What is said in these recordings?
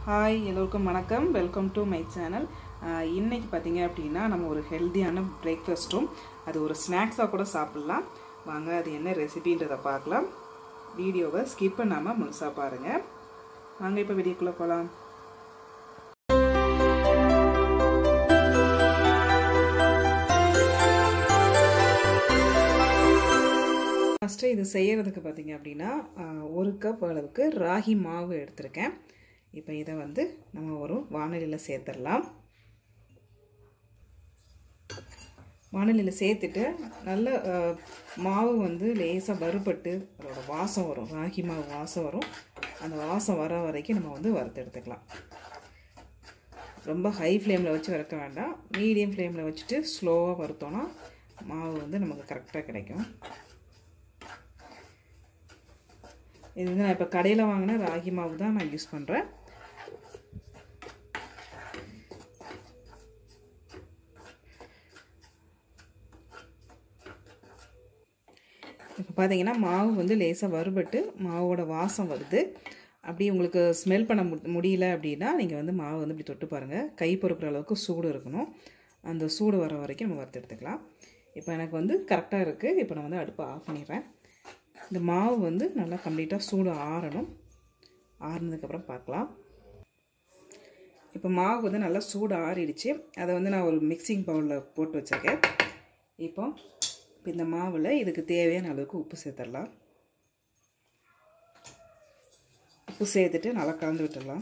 hi எல்லோருக்கும் வணக்கம் welcome to my channel இன்னைக்கு பார்த்தீங்க அப்படின்னா நம்ம ஒரு ஹெல்த்தியான பிரேக்ஃபாஸ்ட்டும் அது ஒரு ஸ்நாக்ஸாக கூட சாப்பிட்லாம் வாங்க அது என்ன ரெசிபின்றதை பார்க்கலாம் வீடியோவை ஸ்கிப் பண்ணாமல் முழுசாக பாருங்கள் வாங்க இப்போ வீடியோக்குள்ளே போகலாம் ஃபஸ்ட்டு இது செய்கிறதுக்கு பார்த்தீங்க அப்படின்னா ஒரு கப் அளவுக்கு ராகி மாவு எடுத்திருக்கேன் இப்போ இதை வந்து நம்ம ஒரு வானலியில் சேர்த்துடலாம் வானலியில் சேர்த்துட்டு நல்ல மாவு வந்து லேசாக வறுபட்டு அதோட வாசம் வரும் ராகி மாவு வாசம் வரும் அந்த வாசம் வர வரைக்கும் நம்ம வந்து வறுத்து எடுத்துக்கலாம் ரொம்ப ஹை ஃப்ளேமில் வச்சு வறுக்க வேண்டாம் மீடியம் ஃப்ளேமில் வச்சுட்டு ஸ்லோவாக வறுத்தோன்னா மாவு வந்து நமக்கு கரெக்டாக கிடைக்கும் இது வந்து நான் இப்போ கடையில் வாங்கின ராகி மாவு தான் நான் யூஸ் பண்ணுறேன் இப்போ பார்த்தீங்கன்னா மாவு வந்து லேசாக வறுபட்டு மாவோட வாசம் வருது அப்படி உங்களுக்கு ஸ்மெல் பண்ண முடியல அப்படின்னா நீங்கள் வந்து மாவு வந்து இப்படி தொட்டு பாருங்கள் கை பொறுக்கிற அளவுக்கு சூடு இருக்கணும் அந்த சூடு வர வரைக்கும் நம்ம வறுத்து எடுத்துக்கலாம் இப்போ எனக்கு வந்து கரெக்டாக இருக்குது இப்போ நான் வந்து அடுப்பை ஆஃப் பண்ணிடுறேன் இந்த மாவு வந்து நல்லா கம்ப்ளீட்டாக சூடு ஆறணும் ஆறுனதுக்கப்புறம் பார்க்கலாம் இப்போ மாவு வந்து நல்லா சூடு ஆறிடுச்சு அதை வந்து நான் ஒரு மிக்சிங் பவுலில் போட்டு வச்சுருக்கேன் இப்போ இப்போ இந்த மாவில் இதுக்கு தேவையான அளவுக்கு உப்பு சேர்த்துடலாம் உப்பு சேர்த்துட்டு நல்லா கலந்து விட்டுடலாம்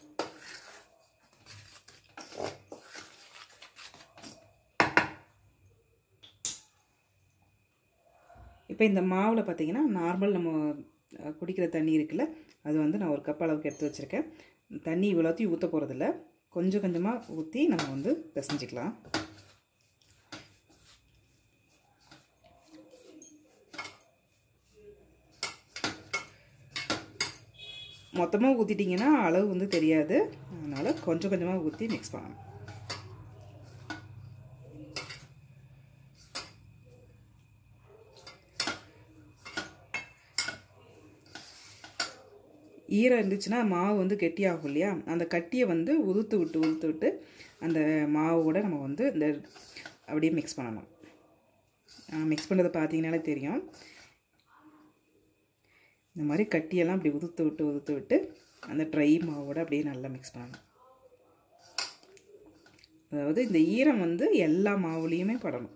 இப்போ இந்த மாவில் பார்த்தீங்கன்னா நார்மல் நம்ம குடிக்கிற தண்ணி இருக்குல்ல அது வந்து நான் ஒரு கப் அளவுக்கு எடுத்து வச்சுருக்கேன் தண்ணி இவ்வளோத்தையும் ஊற்ற போகிறதில்ல கொஞ்சம் கொஞ்சமாக ஊற்றி நம்ம வந்து பிசைஞ்சிக்கலாம் மொத்தமாக ஊற்றிட்டிங்கன்னா அளவு வந்து தெரியாது அதனால் கொஞ்சம் கொஞ்சமாக ஊற்றி மிக்ஸ் பண்ணணும் ஈரம் இருந்துச்சுன்னா மாவு வந்து கெட்டியாகும் இல்லையா அந்த கட்டியை வந்து உதுத்து விட்டு உதுத்து விட்டு அந்த மாவோட நம்ம வந்து இந்த அப்படியே மிக்ஸ் பண்ணணும் மிக்ஸ் பண்ணுறதை பார்த்தீங்கனாலே தெரியும் இந்த மாதிரி கட்டியெல்லாம் அப்படி உதுத்து விட்டு உதுத்து விட்டு அந்த ட்ரை மாவோட அப்படியே நல்லா மிக்ஸ் பண்ணணும் அதாவது இந்த ஈரம் வந்து எல்லா மாவுலேயுமே படணும்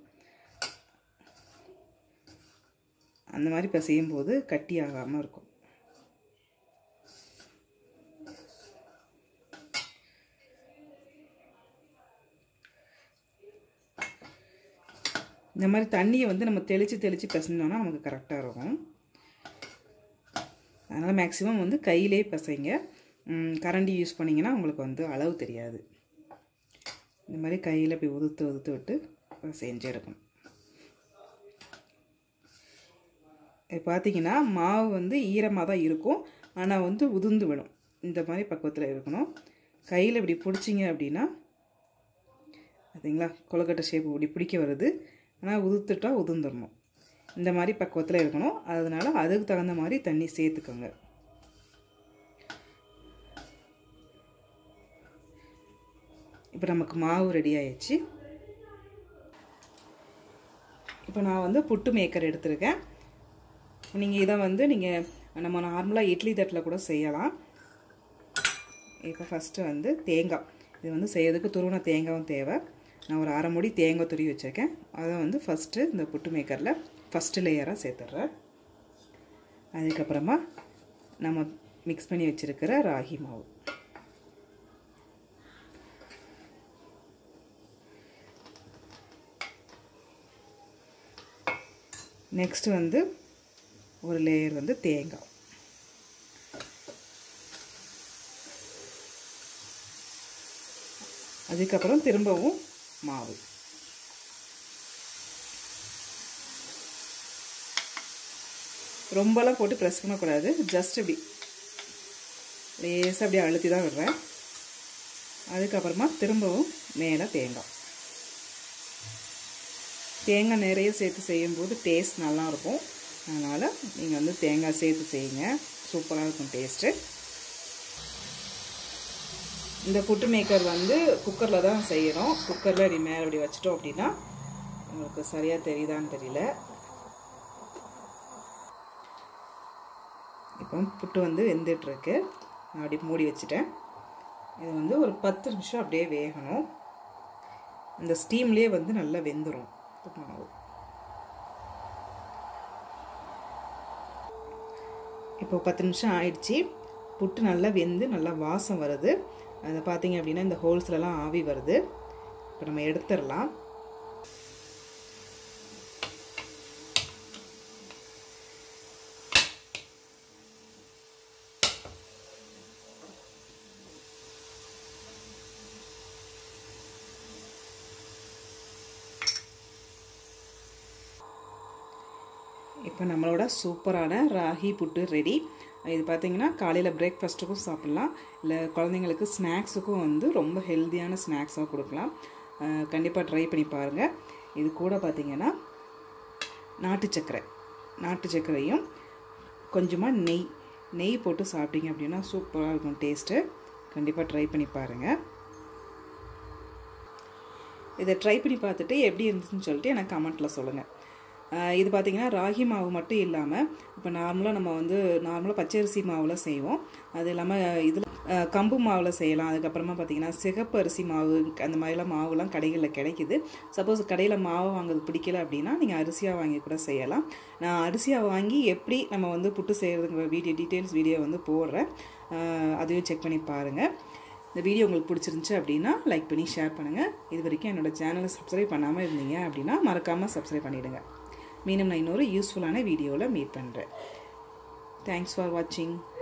அந்த மாதிரி இப்போ செய்யும்போது கட்டி ஆகாமல் இருக்கும் இந்த மாதிரி தண்ணியை வந்து நம்ம தெளித்து தெளித்து பிசைஞ்சோன்னா நமக்கு கரெக்டாக இருக்கும் அதனால் மேக்ஸிமம் வந்து கையிலே பிசைங்க கரண்டி யூஸ் பண்ணிங்கன்னா உங்களுக்கு வந்து அளவு தெரியாது இந்த மாதிரி கையில் இப்படி உதுத்து உதுத்து விட்டு செஞ்சு எடுக்கணும் பார்த்தீங்கன்னா மாவு வந்து ஈரமாக தான் இருக்கும் ஆனால் வந்து உதிர்ந்து விடும் இந்த மாதிரி பக்குவத்தில் இருக்கணும் கையில் இப்படி பிடிச்சிங்க அப்படின்னா பார்த்தீங்களா கொலக்கட்டை ஷேப் இப்படி பிடிக்க வருது ஆனால் உதுத்துட்டா உதிர்ந்துடணும் இந்த மாதிரி பக்குவத்தில் இருக்கணும் அதனால் அதுக்கு தகுந்த மாதிரி தண்ணி சேர்த்துக்கோங்க இப்போ நமக்கு மாவு ரெடி ஆயிடுச்சு இப்போ நான் வந்து புட்டு மேக்கர் எடுத்திருக்கேன் நீங்கள் இதை வந்து நீங்கள் நம்ம நார்மலாக இட்லி தட்டில் கூட செய்யலாம் இப்போ ஃபஸ்ட்டு வந்து தேங்காய் இது வந்து செய்யறதுக்கு துருவன தேங்காயும் தேவை நான் ஒரு அரை முடி தேங்காய் துருவி வச்சுருக்கேன் அதை வந்து ஃபஸ்ட்டு இந்த புட்டு மேக்கரில் ஃபஸ்ட்டு லேயராக சேர்த்துட்றேன் அதுக்கப்புறமா நம்ம மிக்ஸ் பண்ணி வச்சுருக்கிற ராகி மாவு நெக்ஸ்ட் வந்து ஒரு லேயர் வந்து தேங்காய் அதுக்கப்புறம் திரும்பவும் மாவு ரொம்பலாம் போட்டு ப்ரெஸ் பண்ணக்கூடாது ஜஸ்ட் இப்படி லேசாக அப்படியே அழுத்தி தான் விடுறேன் அதுக்கப்புறமா திரும்பவும் மேலே தேங்காய் தேங்காய் நிறைய சேர்த்து செய்யும்போது டேஸ்ட் நல்லாயிருக்கும் அதனால் நீங்கள் வந்து தேங்காய் சேர்த்து செய்யுங்க சூப்பராக இருக்கும் டேஸ்ட்டு இந்த புட்டு மேக்கர் வந்து குக்கரில் தான் செய்கிறோம் குக்கரில் இப்படி மேலே இப்படி வச்சிட்டோம் அப்படின்னா உங்களுக்கு சரியாக தெரியுதான்னு தெரியல இப்போ புட்டு வந்து வெந்துட்டுருக்கு நான் அப்படி மூடி வச்சுட்டேன் இது வந்து ஒரு பத்து நிமிஷம் அப்படியே வேகணும் இந்த ஸ்டீம்லேயே வந்து நல்லா வெந்துடும் மாவு இப்போ பத்து நிமிஷம் ஆயிடுச்சு புட்டு நல்லா வெந்து நல்லா வாசம் வருது அதை பார்த்தீங்க அப்படின்னா இந்த ஹோல்ஸ்லலாம் ஆவி வருது இப்போ நம்ம எடுத்துடலாம் இப்போ நம்மளோட சூப்பரான ராகி புட்டு ரெடி இது பார்த்தீங்கன்னா காலையில் பிரேக்ஃபாஸ்ட்டுக்கும் சாப்பிட்லாம் இல்லை குழந்தைங்களுக்கு ஸ்நாக்ஸுக்கும் வந்து ரொம்ப ஹெல்த்தியான ஸ்நாக்ஸாக கொடுக்கலாம் கண்டிப்பாக ட்ரை பண்ணி பாருங்கள் இது கூட பார்த்தீங்கன்னா நாட்டு சர்க்கரை நாட்டு சர்க்கரையும் கொஞ்சமாக நெய் நெய் போட்டு சாப்பிட்டீங்க அப்படின்னா சூப்பராக இருக்கும் டேஸ்ட்டு கண்டிப்பாக ட்ரை பண்ணி பாருங்கள் இதை ட்ரை பண்ணி பார்த்துட்டு எப்படி இருந்துச்சுன்னு சொல்லிட்டு எனக்கு கமெண்ட்டில் சொல்லுங்கள் இது பார்த்திங்கன்னா ராகி மாவு மட்டும் இல்லாமல் இப்போ நார்மலாக நம்ம வந்து நார்மலாக பச்சரிசி மாவில் செய்வோம் அது இல்லாமல் இதில் கம்பு மாவில் செய்யலாம் அதுக்கப்புறமா பார்த்திங்கன்னா சிகப்பு அரிசி மாவு அந்த மாதிரிலாம் மாவுலாம் கடைகளில் கிடைக்குது சப்போஸ் கடையில் மாவு வாங்குறது பிடிக்கல அப்படின்னா நீங்கள் அரிசியாக வாங்கி கூட செய்யலாம் நான் அரிசியாக வாங்கி எப்படி நம்ம வந்து புட்டு செய்கிறதுங்கிற வீடியோ டீட்டெயில்ஸ் வீடியோ வந்து போடுறேன் அதையும் செக் பண்ணி பாருங்கள் இந்த வீடியோ உங்களுக்கு பிடிச்சிருந்துச்சு அப்படின்னா லைக் பண்ணி ஷேர் பண்ணுங்கள் இது வரைக்கும் என்னோடய சேனலை சப்ஸ்கிரைப் பண்ணாமல் இருந்தீங்க அப்படின்னா மறக்காமல் சப்ஸ்கிரைப் பண்ணிவிடுங்க மீண்டும் நான் இன்னொரு யூஸ்ஃபுல்லான வீடியோவில் மீட் பண்ணுறேன் தேங்க்ஸ் ஃபார் வாட்சிங்